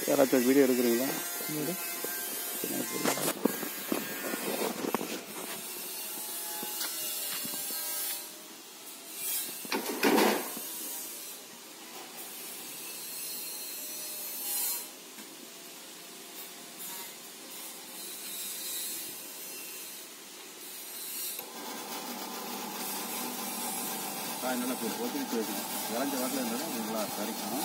யாராச்சும் வீடியோ எடுக்கிறீங்களா காய் நல்லா போட்டு ஒத்திரிச்சு வைக்கணும் விளைஞ்ச வாட்டில் இருந்தாலும் அது நல்லா கறிக்கணும்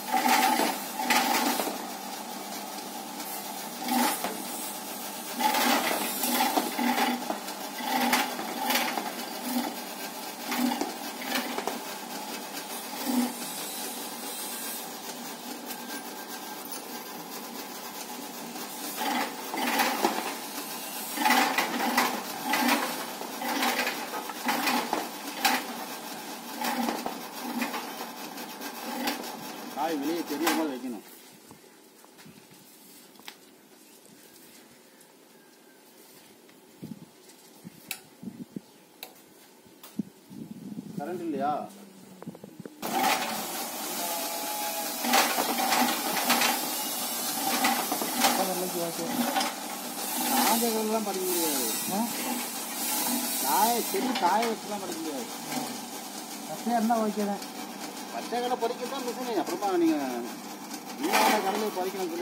காய் வெளியே தெரிய மாதிரி வைக்கணும் கரண்ட் இல்லையா காஞ்சகள்லாம் படிக்க முடியாது காய செடி காய வச்சுலாம் படிக்க முடியாது பச்சையாக இருந்தால் ஓகே தான் பச்சை கடை பறிக்க தான் மிஷினு அப்புறமா நீங்கள் நீங்க கடையில் பறிக்கணும் சொல்லி